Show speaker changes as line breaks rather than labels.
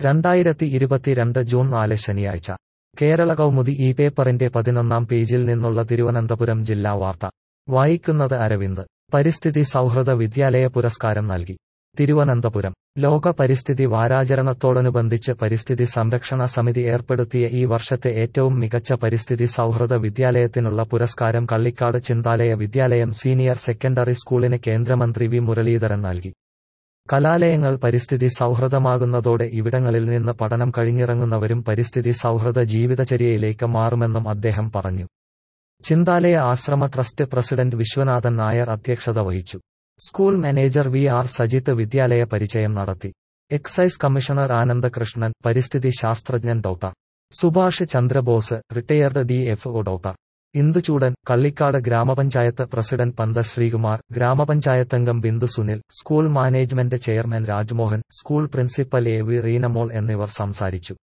രണ്ടായിരത്തി ഇരുപത്തിരണ്ട് ജൂൺ നാല് ശനിയാഴ്ച കേരള കൗമുദി ഈ പേപ്പറിന്റെ പതിനൊന്നാം പേജിൽ നിന്നുള്ള തിരുവനന്തപുരം ജില്ലാ വാർത്ത വായിക്കുന്നത് അരവിന്ദ് പരിസ്ഥിതി സൗഹൃദ വിദ്യാലയ പുരസ്കാരം നൽകി തിരുവനന്തപുരം ലോക പരിസ്ഥിതി വാരാചരണത്തോടനുബന്ധിച്ച് പരിസ്ഥിതി സംരക്ഷണ സമിതി ഏർപ്പെടുത്തിയ ഈ വർഷത്തെ ഏറ്റവും മികച്ച പരിസ്ഥിതി സൗഹൃദ വിദ്യാലയത്തിനുള്ള പുരസ്കാരം കള്ളിക്കാട് ചിന്താലയ വിദ്യാലയം സീനിയർ സെക്കൻഡറി സ്കൂളിന് കേന്ദ്രമന്ത്രി വി മുരളീധരൻ നൽകി കലാലയങ്ങൾ പരിസ്ഥിതി സൗഹൃദമാകുന്നതോടെ ഇവിടങ്ങളിൽ നിന്ന് പഠനം കഴിഞ്ഞിറങ്ങുന്നവരും പരിസ്ഥിതി സൗഹൃദ ജീവിതചര്യയിലേക്ക് മാറുമെന്നും അദ്ദേഹം പറഞ്ഞു ചിന്താലയ ആശ്രമ ട്രസ്റ്റ് പ്രസിഡന്റ് വിശ്വനാഥൻ നായർ അധ്യക്ഷത വഹിച്ചു school manager V R Sajith വിദ്യാലയ പരിചയം നടത്തി എക്സൈസ് കമ്മീഷണർ ആനന്ദകൃഷ്ണൻ പരിസ്ഥിതി ശാസ്ത്രജ്ഞൻ doctor Subhash Chandrabose retired D F O doctor Induchoodan Kallikkad ഗ്രാമപഞ്ചായത്ത് പ്രസിഡന്റ് പന്ത ശ്രീകുമാർ ഗ്രാമപഞ്ചായത്തംഗം Bindu Sunil school management chairman Rajmohan school principal A V Reenamol എന്നിവർ സംസാരിച്ചു